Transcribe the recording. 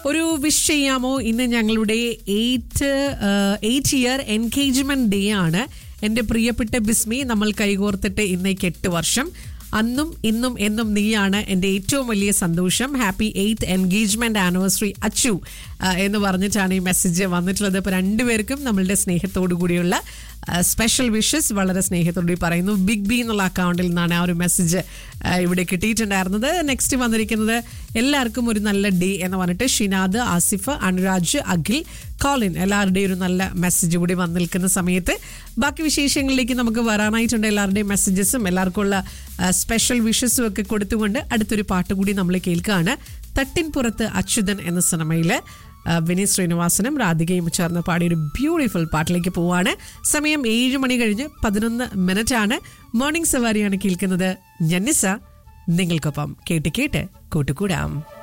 ഒരു വിഷ് ചെയ്യാമോ ഇന്ന് ഞങ്ങളുടെ eight eight year engagement day ആണ് എൻ്റെ പ്രിയപ്പെട്ട ബിസ്മി നമ്മൾ കൈകോർത്തിട്ട് ഇന്നേക്ക് എട്ട് വർഷം അന്നും ഇന്നും എന്നും നീയാണ് എൻ്റെ ഏറ്റവും വലിയ സന്തോഷം happy eighth engagement anniversary Achu ആ, എന്ന് പറഞ്ഞിട്ടാണ് ഈ മെസ്സേജ് വന്നിട്ടുള്ളത് അപ്പോൾ രണ്ടുപേർക്കും നമ്മളുടെ സ്നേഹത്തോടു കൂടിയുള്ള സ്പെഷ്യൽ വിഷസ് വളരെ സ്നേഹത്തോടുകൂടി പറയുന്നു ബിഗ് ബി എന്നുള്ള അക്കൗണ്ടിൽ നിന്നാണ് ആ ഒരു മെസ്സേജ് ഇവിടെ കിട്ടിയിട്ടുണ്ടായിരുന്നത് നെക്സ്റ്റ് വന്നിരിക്കുന്നത് എല്ലാവർക്കും ഒരു നല്ല ഡേ എന്ന് പറഞ്ഞിട്ട് ഷിനാദ് ആസിഫ് അനുരാജ് അഖിൽ കോളിൻ എല്ലാവരുടെയും ഒരു നല്ല മെസ്സേജ് കൂടി വന്നു നിൽക്കുന്ന സമയത്ത് ബാക്കി വിശേഷങ്ങളിലേക്ക് നമുക്ക് വരാനായിട്ടുണ്ട് എല്ലാവരുടെയും മെസ്സേജസും എല്ലാവർക്കും ഉള്ള സ്പെഷ്യൽ വിഷസും ഒക്കെ കൊടുത്തുകൊണ്ട് അടുത്തൊരു പാട്ട് കൂടി നമ്മൾ കേൾക്കുകയാണ് തട്ടിൻപുറത്ത് അച്യുതൻ എന്ന സിനിമയില് ആ, വിനീത് ശ്രീനിവാസനും രാധികയും ചേർന്ന് പാടിയ ഒരു ബ്യൂട്ടിഫുൾ പാട്ടിലേക്ക് പോവാണ് സമയം ഏഴ് മണി കഴിഞ്ഞ് പതിനൊന്ന് മിനിറ്റ് ആണ് മോർണിംഗ് സവാരിയാണ് കേൾക്കുന്നത് ജന്നിസ നിങ്ങൾക്കൊപ്പം കേട്ട് കേട്ട് കൂട്ടുകൂടാം